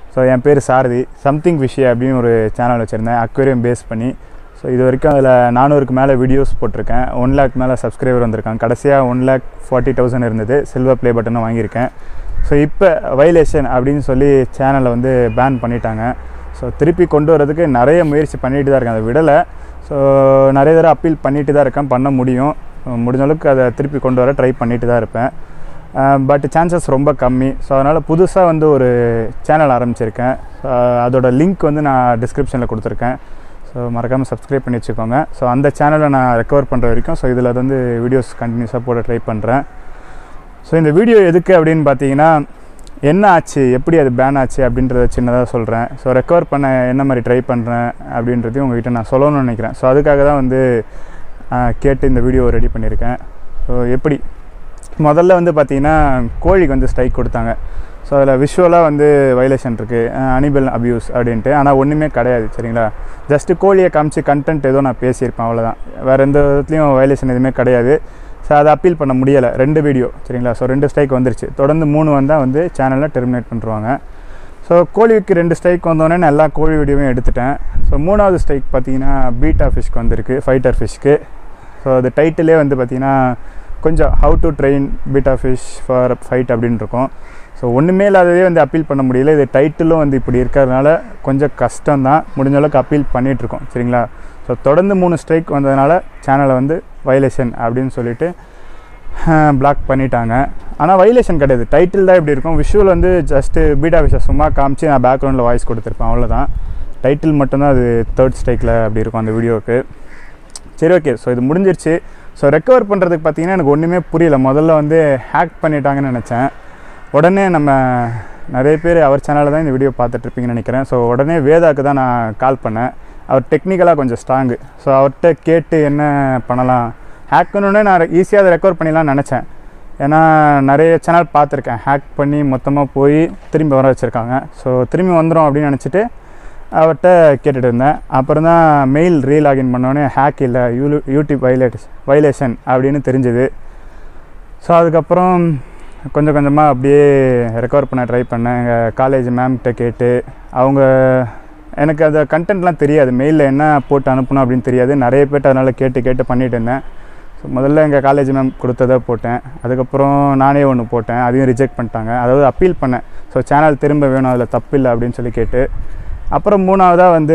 so என் பேர் சாரதி something விஷய அப்படின்னு ஒரு சேனல் வச்சுருந்தேன் அக்வேரியம் பேஸ் பண்ணி ஸோ இது வரைக்கும் அதில் நானூறுக்கு மேலே வீடியோஸ் போட்டிருக்கேன் ஒன் லேக் மேலே சப்ஸ்கிரைபர் வந்திருக்காங்க கடைசியாக ஒன் லேக் ஃபார்ட்டி தௌசண்ட் இருந்தது சில்வர் ப்ளே பட்டனும் வாங்கியிருக்கேன் ஸோ இப்போ வைலேஷன் அப்படின்னு சொல்லி சேனலை வந்து பேன் பண்ணிட்டாங்க ஸோ திருப்பி கொண்டு வரதுக்கு நிறைய முயற்சி பண்ணிட்டு தான் இருக்கேன் அதை விடலை ஸோ நிறைய தடவை அப்பீல் பண்ணிட்டு தான் இருக்கேன் பண்ண முடியும் முடிஞ்ச அளவுக்கு அதை திருப்பி கொண்டு வர ட்ரை பண்ணிட்டு தான் இருப்பேன் பட் சான்சஸ் ரொம்ப கம்மி ஸோ அதனால் புதுசாக வந்து ஒரு சேனல் ஆரம்பிச்சிருக்கேன் அஹ் அதோட லிங்க் வந்து நான் டிஸ்கிரிப்ஷனில் கொடுத்துருக்கேன் ஸோ மறக்காமல் சப்ஸ்கிரைப் பண்ணி வச்சுக்கோங்க ஸோ அந்த சேனலை நான் ரெக்கவர் பண்ணுற வரைக்கும் ஸோ இதில் வந்து வீடியோஸ் கண்டினியூஸாக போட ட்ரை பண்ணுறேன் ஸோ இந்த வீடியோ எதுக்கு அப்படின்னு பார்த்தீங்கன்னா என்ன ஆச்சு எப்படி அது பேன் ஆச்சு அப்படின்றத சின்னதாக சொல்கிறேன் ஸோ ரெக்கவர் பண்ண என்ன மாதிரி ட்ரை பண்ணுறேன் அப்படின்றதையும் உங்ககிட்ட நான் சொல்லணும்னு நினைக்கிறேன் ஸோ அதுக்காக தான் வந்து ஆஹ், கேட்டு இந்த வீடியோ ரெடி பண்ணியிருக்கேன் ஸோ எப்படி முதல்ல வந்து பார்த்தீங்கன்னா கோழிக்கு வந்து ஸ்ட்ரைக் கொடுத்தாங்க ஸோ அதில் விஷுவலாக வந்து வைலேஷன் இருக்குது அனிபல் அபியூஸ் அப்படின்ட்டு ஆனால் ஒன்றுமே கிடையாது சரிங்களா ஜஸ்ட்டு கோழியை காமிச்சு கண்டென்ட் ஏதோ நான் பேசியிருப்பேன் அவ்வளோதான் வேறு எந்த விதத்துலையும் வைலேஷன் எதுவுமே கிடையாது ஸோ அதை அப்பீல் பண்ண முடியலை ரெண்டு வீடியோ சரிங்களா ஸோ ரெண்டு ஸ்ட்ரைக் வந்துருச்சு தொடர்ந்து மூணு வந்தால் வந்து சேனலில் டெர்மினேட் பண்ணிருவாங்க ஸோ கோழிக்கு ரெண்டு ஸ்ட்ரைக் வந்தோடனே நான் எல்லா கோழி வீடியோவும் எடுத்துட்டேன் ஸோ மூணாவது ஸ்ட்ரைக் பார்த்தீங்கன்னா பீட்டா ஃபிஷ்க்கு வந்திருக்கு ஃபைட்டர் ஃபிஷ்க்கு ஸோ அது டைட்டிலே வந்து பார்த்தீங்கன்னா கொஞ்சம் how to train betta fish for fight அப்படின்னு இருக்கும் ஸோ ஒன்றுமே இல்லாததே வந்து அப்பீல் பண்ண முடியல இது டைட்டிலும் வந்து இப்படி இருக்கிறதுனால கொஞ்சம் கஷ்டம் தான் முடிஞ்ச அளவுக்கு அப்பீல் பண்ணிகிட்ருக்கோம் சரிங்களா ஸோ தொடர்ந்து மூணு ஸ்ட்ரைக் வந்ததுனால சேனலை வந்து வைலேஷன் அப்படின்னு சொல்லிட்டு பிளாக் பண்ணிட்டாங்க ஆனால் வைலேஷன் கிடையாது டைட்டில் தான் இப்படி இருக்கும் விஷுவல் வந்து ஜஸ்ட்டு பீட்டா விஷயம் சும்மா காமிச்சு நான் பேக்ரவுண்டில் வாய்ஸ் கொடுத்துருப்பேன் அவ்வளோதான் டைட்டில் மட்டும்தான் அது தேர்ட் ஸ்ட்ரைக்கில் அப்படி இருக்கும் அந்த வீடியோவுக்கு சரி ஓகே ஸோ இது முடிஞ்சிருச்சு ஸோ ரெக்கவர் பண்ணுறதுக்கு பார்த்தீங்கன்னா எனக்கு ஒன்றுமே புரியல முதல்ல வந்து ஹேக் பண்ணிட்டாங்கன்னு நினச்சேன் உடனே நம்ம நிறைய பேர் அவர் சேனலில் தான் இந்த வீடியோ பார்த்துட்ருப்பீங்கன்னு நினைக்கிறேன் ஸோ உடனே வேதாக்கு தான் நான் கால் பண்ணேன் அவர் டெக்னிக்கலாக கொஞ்சம் ஸ்ட்ராங்கு ஸோ அவர்கிட்ட கேட்டு என்ன பண்ணலாம் ஹேக் பண்ணோடனே நான் ஈஸியாக அதை ரெக்கவர் பண்ணிடலாம்னு நினச்சேன் ஏன்னா நிறைய சேனல் பார்த்துருக்கேன் ஹேக் பண்ணி மொத்தமாக போய் திரும்பி வர வச்சுருக்காங்க ஸோ திரும்பி வந்துடும் அப்படின்னு நினச்சிட்டு அவர்கிட்ட கேட்டுட்டு இருந்தேன் அப்புறம் தான் மெயில் ரீலாகின் பண்ணோடனே ஹேக் இல்லை யூ யூடியூப் வைலேட் வைலேஷன் அப்படின்னு தெரிஞ்சுது ஸோ அதுக்கப்புறம் கொஞ்சம் கொஞ்சமாக அப்படியே ரெக்கவர் பண்ண ட்ரை பண்ணேன் எங்கள் காலேஜ் மேம்கிட்ட கேட்டு அவங்க எனக்கு அந்த கண்டென்ட்லாம் தெரியாது மெயிலில் என்ன போட்டு அனுப்பணும் அப்படின்னு தெரியாது நிறைய பேர்ட்ட அதனால் கேட்டு கேட்டு பண்ணிட்டு இருந்தேன் ஸோ முதல்ல எங்கள் காலேஜ் மேம் கொடுத்ததை போட்டேன் அதுக்கப்புறம் நானே ஒன்று போட்டேன் அதையும் ரிஜெக்ட் பண்ணிட்டாங்க அதாவது அப்பீல் பண்ணேன் ஸோ சேனல் திரும்ப வேணும் அதில் தப்பு இல்லை அப்படின்னு சொல்லி கேட்டு அப்புறம் மூணாவதாக வந்து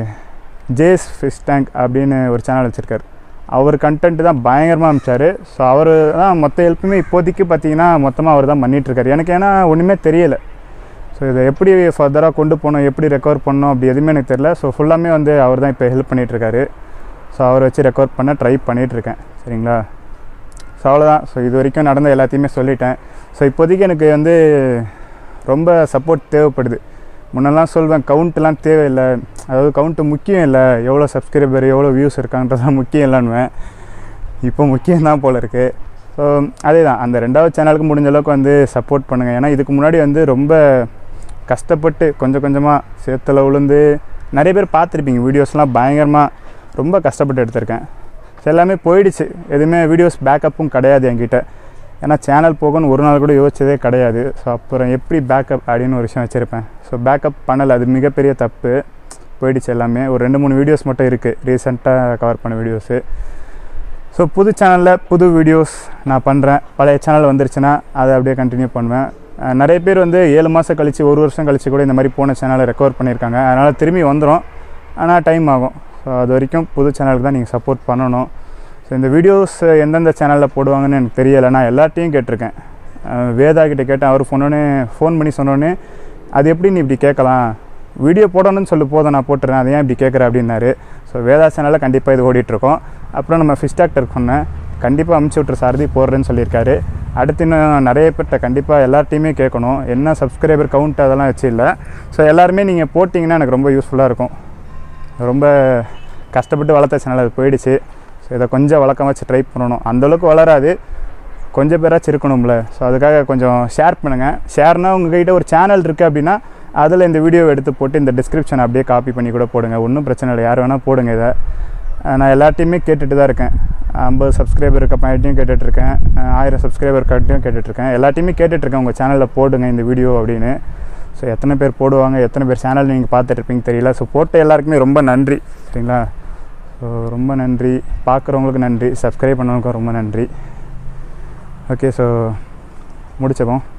ஜேஸ் ஃபிஷ் டேங்க் அப்படின்னு ஒரு சேனல் வச்சுருக்காரு அவர் கண்டென்ட் தான் பயங்கரமாக அமிச்சார் ஸோ அவர் தான் மொத்த ஹெல்ப்புமே இப்போதைக்கு பார்த்தீங்கன்னா மொத்தமாக அவர் தான் பண்ணிகிட்ருக்காரு எனக்கு ஏன்னா ஒன்றுமே தெரியலை ஸோ இதை எப்படி ஃபர்தராக கொண்டு போகணும் எப்படி ரெக்கவர் பண்ணணும் அப்படி எதுவுமே எனக்கு தெரியல ஸோ ஃபுல்லாமே வந்து அவர் தான் இப்போ ஹெல்ப் பண்ணிகிட்ருக்காரு ஸோ அவரை வச்சு ரெக்கவர் பண்ண ட்ரை பண்ணிகிட்ருக்கேன் சரிங்களா ஸோ அவ்வளோதான் ஸோ இது வரைக்கும் நடந்த எல்லாத்தையுமே சொல்லிட்டேன் ஸோ இப்போதைக்கு எனக்கு வந்து ரொம்ப சப்போர்ட் தேவைப்படுது முன்னெல்லாம் சொல்வேன் கவுண்ட்லாம் தேவையில்லை அதாவது கவுண்ட்டு முக்கியம் இல்லை எவ்வளோ சப்ஸ்கிரைபர் எவ்வளோ வியூஸ் இருக்கான்றதான் முக்கியம் இல்லைன்னுவேன் இப்போ முக்கியம் தான் போல் இருக்குது ஸோ அதே தான் அந்த ரெண்டாவது சேனலுக்கு முடிஞ்ச அளவுக்கு வந்து சப்போர்ட் பண்ணுங்கள் ஏன்னா இதுக்கு முன்னாடி வந்து ரொம்ப கஷ்டப்பட்டு கொஞ்சம் கொஞ்சமாக சேத்துல விழுந்து நிறைய பேர் பார்த்துருப்பீங்க வீடியோஸ்லாம் பயங்கரமாக ரொம்ப கஷ்டப்பட்டு எடுத்திருக்கேன் ஸோ எல்லாமே போயிடுச்சு எதுவுமே வீடியோஸ் பேக்கப்பும் கிடையாது என்கிட்ட ஏன்னா சேனல் போகணும்னு ஒரு நாள் கூட யோசிச்சதே கிடையாது ஸோ அப்புறம் எப்படி பேக்கப் அப்படின்னு ஒரு விஷயம் வச்சுருப்பேன் ஸோ பேக்கப் பண்ணலை அது மிகப்பெரிய தப்பு போயிடுச்சு எல்லாமே ஒரு ரெண்டு மூணு வீடியோஸ் மட்டும் இருக்குது ரீசெண்டாக கவர் பண்ண வீடியோஸு ஸோ புது சேனலில் புது வீடியோஸ் நான் பண்ணுறேன் பழைய சேனல் வந்துருச்சுன்னா அதை அப்படியே கண்டினியூ பண்ணுவேன் அஹ் நிறைய பேர் வந்து ஏழு மாதம் கழித்து ஒரு வருஷம் கழித்து கூட இந்த மாதிரி போன சேனலை ரெக்கவர் பண்ணியிருக்காங்க அதனால் திரும்பி வந்துடும் ஆனால் டைம் ஆகும் ஸோ அது வரைக்கும் புது சேனலுக்கு தான் நீங்கள் சப்போர்ட் பண்ணணும் ஸோ இந்த வீடியோஸ் எந்தெந்த சேனலில் போடுவாங்கன்னு எனக்கு தெரியலை நான் எல்லாத்தையும் கேட்டிருக்கேன் அஹ் வேதா கிட்ட கேட்டேன் அவர் சொன்னோன்னே ஃபோன் பண்ணி சொன்னோன்னே அது எப்படி நீ இப்படி கேட்கலாம் வீடியோ போடணும்னு சொல்லி போதும் நான் போட்டுறேன் அதை ஏன் இப்படி கேட்குற அப்படின்னாரு ஸோ வேதா சேனலில் கண்டிப்பாக இது ஓடிட்டுருக்கோம் அப்புறம் நம்ம ஃபிஷ் டாக்டர் சொன்னேன் கண்டிப்பாக அமுச்சு விட்ரு சாரதி போடுறேன்னு சொல்லியிருக்காரு அடுத்து இன்னும் நிறைய பேர்கிட்ட கண்டிப்பாக எல்லார்ட்டையுமே கேட்கணும் என்ன சப்ஸ்கிரைபர் கவுண்ட் அதெல்லாம் வச்சு இல்லை ஸோ எல்லாருமே நீங்கள் போட்டிங்கன்னா எனக்கு ரொம்ப யூஸ்ஃபுல்லாக இருக்கும் ரொம்ப கஷ்டப்பட்டு வளர்த்த சேனல் அது போயிடுச்சு ஸோ இதை கொஞ்சம் வழக்கம் வச்சு ட்ரை பண்ணணும் அந்தளவுக்கு வளராது கொஞ்சம் பேராச்சும் இருக்கணும்ல ஸோ அதுக்காக கொஞ்சம் ஷேர் பண்ணுங்கள் ஷேர்னால் உங்ககிட்ட ஒரு சேனல் இருக்குது அப்படின்னா அதில் இந்த வீடியோவை எடுத்து போட்டு இந்த டிஸ்கிரிப்ஷன் அப்படியே காப்பி பண்ணி கூட போடுங்க ஒன்றும் பிரச்சனை இல்லை யார் வேணால் போடுங்க இதை அஹ் நான் எல்லாத்தையுமே கேட்டுட்டு தான் இருக்கேன் ஐம்பது சப்ஸ்கிரைபர் இருக்க பாயிண்ட்டையும் கேட்டுட்ருக்கேன் ஆயிரம் சப்ஸ்கிரைபர் கட்டையும் கேட்டுட்ருக்கேன் எல்லாத்தையுமே கேட்டுட்ருக்கேன் உங்கள் சேனலில் போடுங்க இந்த வீடியோ அப்படின்னு ஸோ எத்தனை பேர் போடுவாங்க எத்தனை பேர் சேனல் நீங்கள் பார்த்துட்டு இருப்பீங்க தெரியல ஸோ போட்ட எல்லாருக்குமே ரொம்ப நன்றி சரிங்களா ஸோ ரொம்ப நன்றி பார்க்குறவங்களுக்கு நன்றி சப்ஸ்கிரைப் பண்ணவங்களுக்கும் ரொம்ப நன்றி ஓகே ஸோ முடிச்சப்போம்